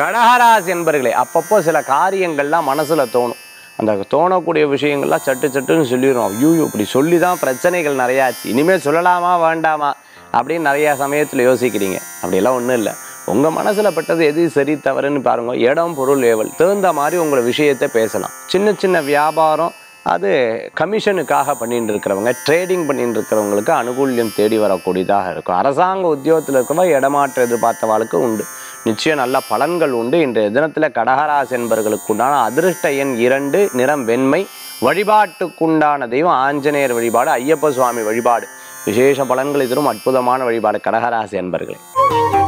கடகராசி என்பர்களே அப்பப்போ சில காரியங்கள்லாம் மனசுல தோணும் அந்த தோணக்கூடிய விஷயங்கள்லாம் சட்டு சட்டுன்னு சொல்லிடுறோம் ஐயோ இப்படி சொல்லி தான் பிரச்சனைகள் நிறையாச்சு இனிமேல் சொல்லலாமா வேண்டாமா அப்படின்னு நிறையா சமயத்தில் யோசிக்கிறீங்க அப்படியெல்லாம் ஒன்றும் இல்லை உங்கள் மனசில் பட்டது எது சரி தவறுன்னு பாருங்க இடம் பொருள் ஏவல் தகுந்த மாதிரி உங்களை விஷயத்தை பேசலாம் சின்ன சின்ன வியாபாரம் அது கமிஷனுக்காக பண்ணிட்டு இருக்கிறவங்க ட்ரேடிங் பண்ணிட்டு இருக்கிறவங்களுக்கு அனுகூல்யம் தேடி வரக்கூடியதாக இருக்கும் அரசாங்க உத்தியோகத்தில் இருக்கிறவங்க இடமாற்ற எதிர்பார்த்தவாளுக்கு உண்டு நிச்சயம் நல்ல பலன்கள் உண்டு இன்றைய தினத்தில் கடகராசி என்பவர்களுக்கு உண்டான அதிர்ஷ்ட எண் இரண்டு நிறம் வெண்மை வழிபாட்டுக்குண்டான தெய்வம் ஆஞ்சநேயர் வழிபாடு ஐயப்ப சுவாமி வழிபாடு விசேஷ பலன்களை தரும் அற்புதமான வழிபாடு கடகராசி என்பர்களே